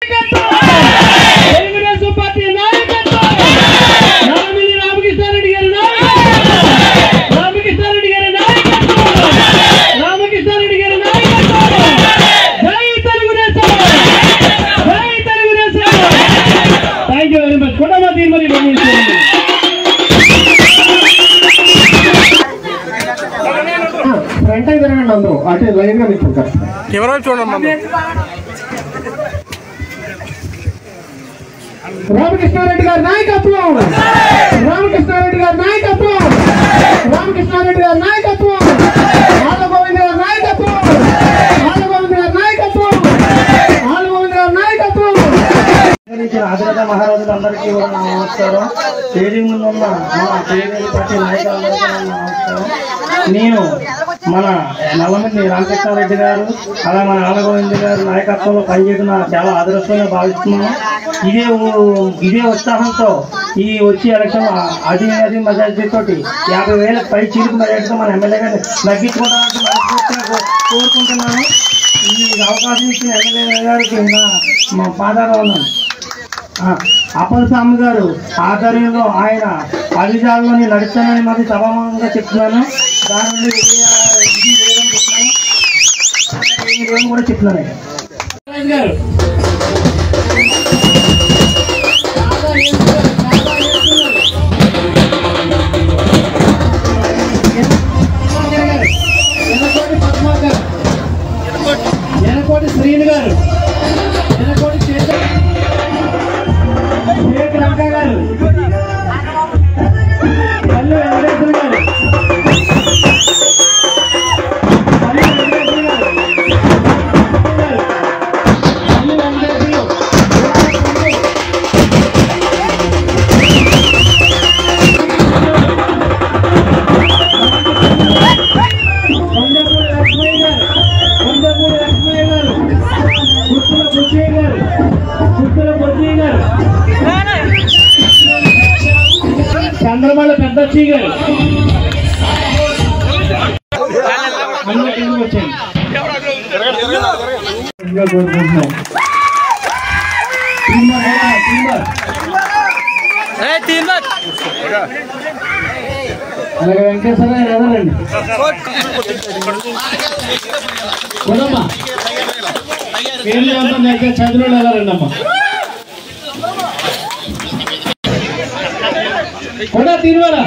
Telugu Desam party నాయకత్వం nominee Ramakrishna Reddy గారి నాయకత్వం రామకృష్ణారెడ్డి గారి నాయకత్వం రామకృష్ణారెడ్డి గారి నాయకత్వం జై తెలుగుదేశం జై Telugu Desam thank you very much కుటుంబ తీర్మని పంపించండి ఫ్రంట్ తిరగండి అందరూ అటు లైన్ గా నిల్చుంటారు కెమెరా చూడండి రామకృష్ణారెడ్డి గారి నాయకత్వం రామకృష్ణారెడ్డి గారి నాయకత్వం రామకృష్ణారెడ్డి గారి నాయకత్వం ఆలగోవింద్ గారి నాయకత్వం ఆలగోవింద్ గారి నాయకత్వం ఆలగోవింద్ గారి నాయకత్వం ఇచ్చిన ఆదిరథ మహారాజులందరికీ కూడా నా నమస్కారం స్టేడియం ముందు ఉన్న మా తెలుగు పార్టీ నాయకులందరికీ నా నమస్కారం నేను మన నల్లమల్లి రామకృష్ణారెడ్డి గారు అలా మన ఆలగోవింద్ గారు నాయకత్వంలో పనిచేయడం నాకు చాలా ఆదర్శంగా భావిస్తున్నాను ఇదే ఊ- ఇదే ఉత్సాహంతో ఈ వచ్చే ఎలక్షన్ అది అది మెజార్టీ తోటి యాభై వేల పై చీలిక మెజార్టీతో మన ఎమ్మెల్యే గారిని తగ్గించుకోవడానికి మనస్ఫూర్తిగా కో- కోరుకుంటున్నాను ఈ అవకాశం ఇచ్చిన ఎమ్మెల్యే గారికి నా మా పాదాలు ఉన్నాను అప్పల స్వామి గారు ఆధ్వర్యంలో ఆయన అభిజాల్లోని నడుస్తానని మరి సభాముఖంగా చెప్తున్నాను దాని నుండి ఇది ఇది లేదని చెప్తున్నాను ఇది లేదని కూడా చెప్తున్నాను రాజు గారు ఎనకోటి పద్మ గారు ఎనకోటి శ్రీను గారు ఎనకోటి చేత షేక్ రంగా గారు పల్లు వెంకటేశ్వర గారు పల్లు వెంకటేశ్వర గారు పల్లు వెంకటేశ్వర కొండపూడి లక్ష్మయ్య గారు కొండపూడి లక్ష్మయ్య గారు గుత్తుల బుచ్చయ్య గారు గుత్తుల బుచ్చయ్య గారు చంద్రమల్ల పెద్దచ్చి గారు అన్ని కిందకి వచ్చాయి ఇంకా కోరుకుంటున్నాం టీంబర్ ఏరా, టీంబర్. అలాగే వెంకటేశ్వర గారు ఎదరండి కొడమ్మా పేర్లు అంతా దగ్గర చంద్రుడు ఎదరండి అమ్మా కూడా తిరుమల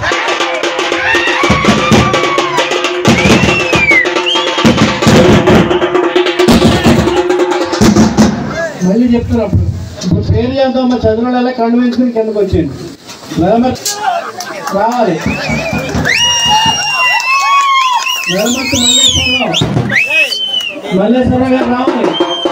మళ్ళీ చెప్తారు అప్పుడు ఇప్పుడు పేరు చేద్దాం అమ్మ చదువులు ఎలా కళ్ళు వేసుకుని కిందకు వచ్చింది నిలబెట్ రావాలి నిలబెట్టి మల్లేశ్వరరావు మల్లేశ్వరరావు గారు రావాలి